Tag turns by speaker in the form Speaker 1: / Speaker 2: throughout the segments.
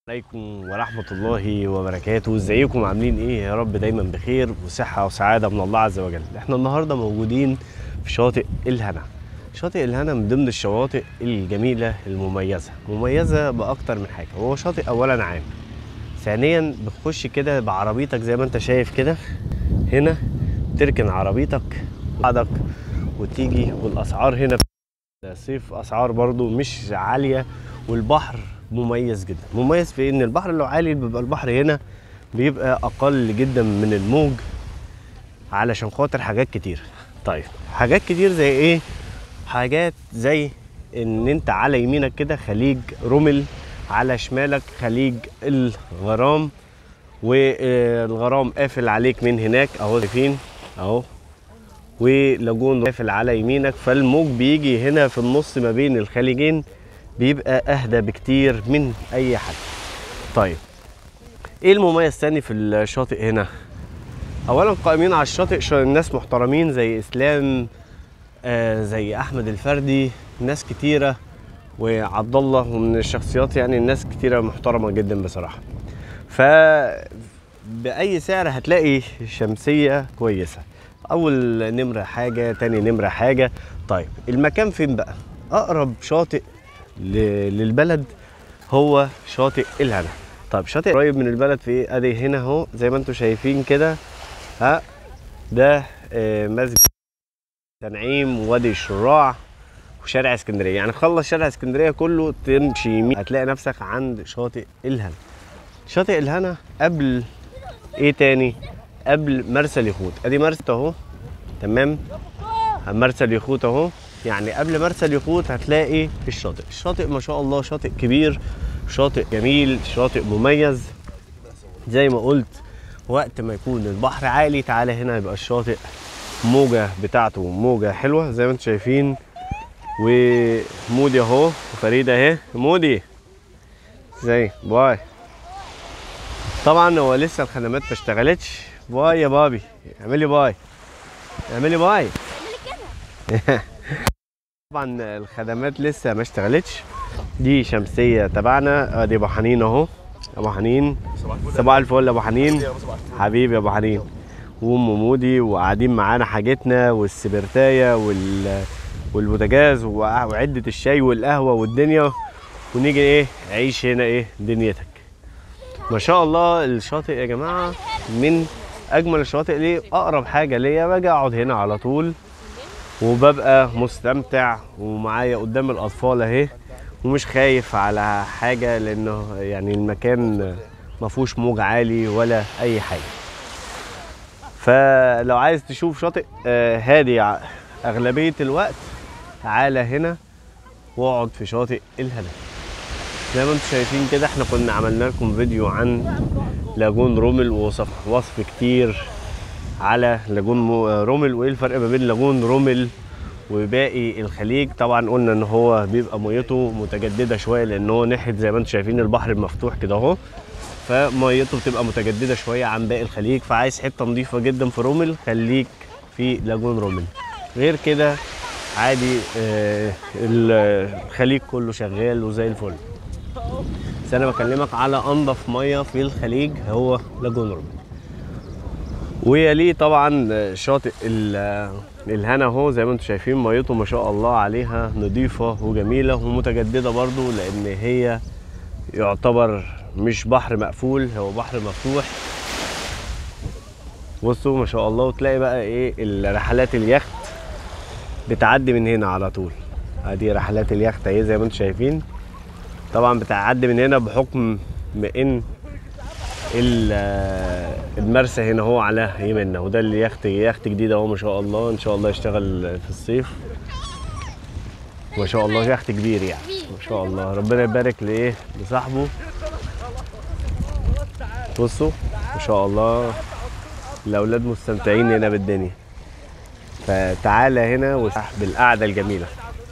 Speaker 1: عليكم ورحمة الله وبركاته ازيكم عاملين ايه يا رب دايما بخير وصحة وسعادة من الله عز وجل احنا النهاردة موجودين في شاطئ الهنا شاطئ الهنا من ضمن الشواطئ الجميلة المميزة مميزة بأكتر من حاجة هو شاطئ أولا عام ثانيا بتخش كده بعربيتك زي ما انت شايف كده هنا تركن عربيتك بعدك وتيجي والأسعار هنا صيف أسعار برضو مش عالية والبحر مميز جدا مميز في ان البحر لو عالي بيبقى البحر هنا بيبقى اقل جدا من الموج علشان خاطر حاجات كتير طيب حاجات كتير زي ايه حاجات زي ان انت على يمينك كده خليج رمل على شمالك خليج الغرام والغرام قافل عليك من هناك اهو شايفين اهو ولاجون قافل على يمينك فالموج بيجي هنا في النص ما بين الخليجين بيبقى اهدى بكتير من اي حد طيب ايه المميز تاني في الشاطئ هنا اولا قائمين على الشاطئ شا- ناس محترمين زي اسلام آه زي احمد الفردي ناس كتيره وعبد الله ومن الشخصيات يعني الناس كتيره محترمه جدا بصراحه ف باي سعر هتلاقي شمسيه كويسه اول نمره حاجه تاني نمره حاجه طيب المكان فين بقى اقرب شاطئ ل- للبلد هو شاطئ الهنا طيب شاطئ قريب من البلد في ايه ادي هنا اهو زي ما انتم شايفين كده ها ده آه، مسجد تنعيم وادي الشراع وشارع اسكندريه يعني خلص شارع اسكندريه كله تمشي يمين هتلاقي نفسك عند شاطئ الهنا شاطئ الهنا قبل ايه تاني قبل مرسى اليخوت ادي مرسى اهو تمام مرسى اليخوت اهو يعني قبل مرسى اليخوت هتلاقي الشاطئ الشاطئ ما شاء الله شاطئ كبير شاطئ جميل شاطئ مميز زي ما قلت وقت ما يكون البحر عالي تعالى هنا يبقى الشاطئ موجة بتاعته موجة حلوة زي ما انتم شايفين ومودي اهو وفريدة اهي مودي زي باي طبعا هو لسه الخدمات ما اشتغلتش باي يا بابي اعملي باي اعملي باي طبعا الخدمات لسه ما اشتغلتش دي شمسيه تبعنا ادي ابو حنين اهو ابو حنين صباح الفل يا ابو حنين حبيبي يا ابو حنين وام مودي وقاعدين معانا حاجتنا والسبرتايه وال والبوتاجاز وع- وعده الشاي والقهوه والدنيا ونيجي ايه عيش هنا ايه دنيتك ما شاء الله الشاطئ يا جماعه من اجمل الشواطئ ليه اقرب حاجه ليا باجي اقعد هنا على طول وببقى مستمتع ومعايا قدام الاطفال اهي ومش خايف على حاجه لانه يعني المكان ما فيهوش موج عالي ولا اي حاجه فلو عايز تشوف شاطئ آه، هادي ع- اغلبيه الوقت تعالى هنا واقعد في شاطئ الهنا زي ما انتم شايفين كده احنا كنا عملنا لكم فيديو عن لاجون رومل ووصف وصف كتير على لاجون مو- رومل وايه الفرق ما بين لاجون رومل وباقي الخليج طبعا قلنا ان هو بيبقى ميته متجدده شويه لان هو ناحيه زي ما انتم شايفين البحر المفتوح كده اهو فميته بتبقى متجدده شويه عن باقي الخليج فعايز حته نظيفه جدا في رومل خليك في لاجون رومل غير كده عادي آه، الخليج كله شغال وزي الفل بس انا بكلمك على انضف ميه في الخليج هو لاجون رومل ويليه طبعا شاطئ ال- الهنا اهو زي ما انتم شايفين ميته ما شاء الله عليها نظيفه وجميله ومتجدده برضو لان هي يعتبر مش بحر مقفول هو بحر مفتوح بصوا ما شاء الله وتلاقي بقى ايه الرحلات اليخت بتعدي من هنا على طول ادي رحلات اليخت اهي زي ما انتم شايفين طبعا بتعدي من هنا بحكم ان ال- المرسى هنا هو على يمنا وده اللي يخت يخت جديد اهو ما شاء الله ان شاء الله يشتغل في الصيف ما شاء الله يخت كبير يعني ما شاء الله ربنا يبارك لايه لصاحبه بصوا ما شاء الله الاولاد مستمتعين هنا بالدنيا فتعالى هنا وسح بالقعده الجميله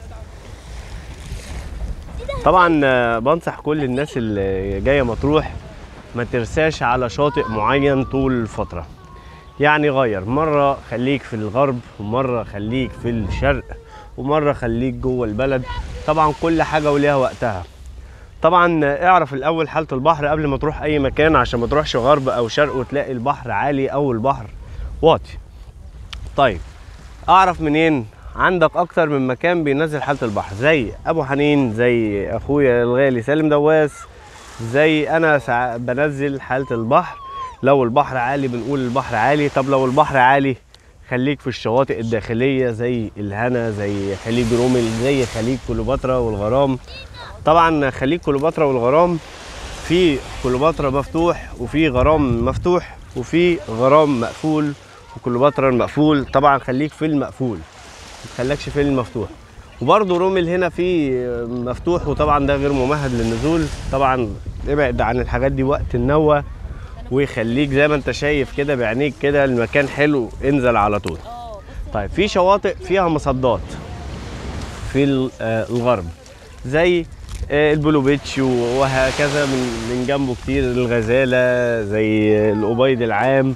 Speaker 1: طبعا آه، بنصح كل الناس اللي جايه مطروح ما ترساش على شاطئ معين طول الفتره يعني غير مره خليك في الغرب ومره خليك في الشرق ومره خليك جوه البلد طبعا كل حاجه وليها وقتها طبعا اعرف الاول حاله البحر قبل ما تروح اي مكان عشان ما تروحش غرب او شرق وتلاقي البحر عالي او البحر واطي طيب اعرف منين عندك اكتر من مكان بينزل حاله البحر زي ابو حنين زي اخويا الغالي سالم دواس زي انا سع... بنزل حاله البحر لو البحر عالي بنقول البحر عالي طب لو البحر عالي خليك في الشواطئ الداخليه زي الهنا زي خليج رومل زي خليج كليوباترا والغرام طبعا خليج كليوباترا والغرام في كليوباترا مفتوح وفي غرام مفتوح وفي غرام مقفول وكليوباترا المقفول طبعا خليك في المقفول ما تخليكش في المفتوح وبرضه رومل هنا في مفتوح وطبعا ده غير ممهد للنزول طبعا ابعد عن الحاجات دي وقت النوة ويخليك زي ما انت شايف كده بعينيك كده المكان حلو انزل على طول طيب في شواطئ فيها مصدات في ال- آه، الغرب زي آه، البلو بيتش وهكذا من من جنبه كتير الغزاله زي الأبيض العام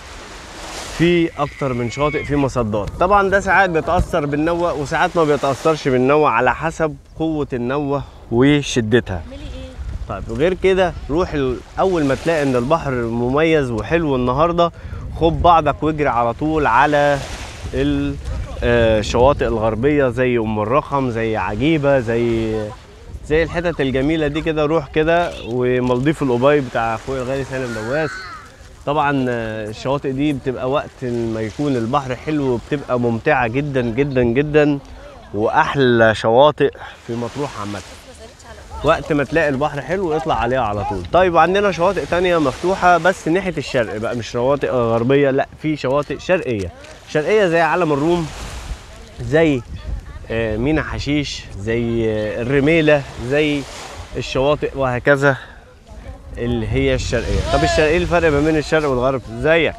Speaker 1: في اكتر من شاطئ فيه مصدات طبعا ده ساعات بيتاثر بالنوة وساعات ما بيتاثرش بالنوة على حسب قوه النوة وشدتها طيب غير كده روح ال- اول ما تلاقي ان البحر مميز وحلو النهارده خد بعضك واجري على طول على ال- آه، الشواطئ الغربيه زي ام الرخم زي عجيبه زي زي الحتت الجميله دي كده روح كده ومالديف الأوباي بتاع اخويا الغالي سالم دواس طبعا آه، الشواطئ دي بتبقى وقت ما يكون البحر حلو بتبقى ممتعه جدا جدا جدا واحلى شواطئ في مطروح عامه وقت ما تلاقي البحر حلو اطلع عليها على طول طيب عندنا شواطئ تانية مفتوحة بس ناحية الشرق بقى مش شواطئ غربية لا في شواطئ شرقية شرقية زي علم الروم زي آه، مينا حشيش زي آه، الرميلة زي الشواطئ وهكذا اللي هي الشرقية طب الشرق ايه الفرق ما بين الشرق والغرب زيك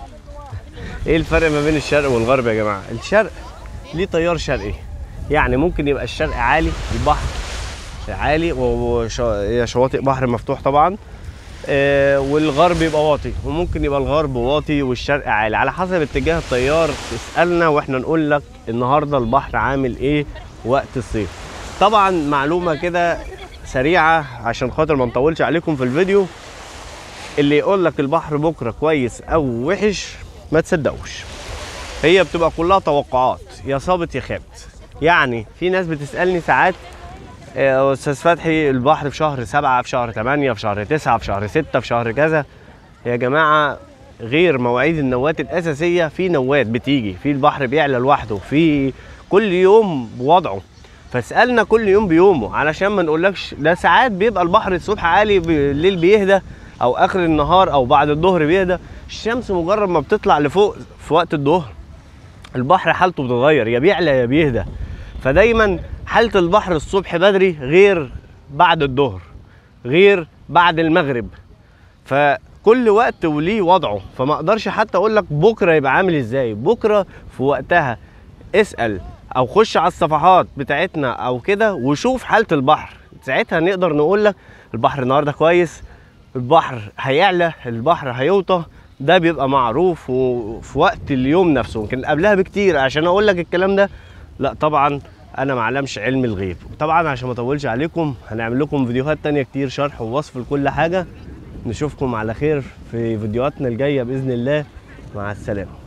Speaker 1: ايه الفرق ما بين الشرق والغرب يا جماعة الشرق ليه تيار شرقي يعني ممكن يبقى الشرق عالي البحر عالي وهي شواطئ بحر مفتوح طبعا آه، والغرب يبقى واطي وممكن يبقى الغرب واطي والشرق عالي على حسب اتجاه التيار تسالنا واحنا نقول لك النهارده البحر عامل ايه وقت الصيف طبعا معلومه كده سريعه عشان خاطر ما نطولش عليكم في الفيديو اللي يقول لك البحر بكره كويس او وحش ما تصدقوش هي بتبقى كلها توقعات يا صابت يا خابت يعني في ناس بتسالني ساعات آه، استاذ فتحي البحر في شهر سبعة في شهر ثمانية في شهر تسعة في شهر ستة في شهر كذا يا جماعة غير مواعيد النوات الأساسية في نوات بتيجي في البحر بيعلى لوحده في كل يوم بوضعه فاسألنا كل يوم بيومه علشان ما نقولكش ده ساعات بيبقى البحر الصبح عالي بالليل بيهدى أو آخر النهار أو بعد الظهر بيهدى الشمس مجرد ما بتطلع لفوق في وقت الظهر البحر حالته بتتغير يا بيعلى يا بيهدى فدايما حالة البحر الصبح بدري غير بعد الظهر غير بعد المغرب فكل وقت وليه وضعه فما اقدرش حتى اقول لك بكره يبقى عامل ازاي بكره في وقتها اسال او خش على الصفحات بتاعتنا او كده وشوف حاله البحر ساعتها نقدر نقول لك البحر النهارده كويس البحر هيعلى البحر هيوطى ده بيبقى معروف وفي وقت اليوم نفسه يمكن قبلها بكتير عشان اقول لك الكلام ده لا طبعا انا ما اعلمش علم الغيب طبعا عشان ما اطولش عليكم هنعمل لكم فيديوهات تانية كتير شرح ووصف لكل حاجه نشوفكم على خير في فيديوهاتنا الجايه باذن الله مع السلامه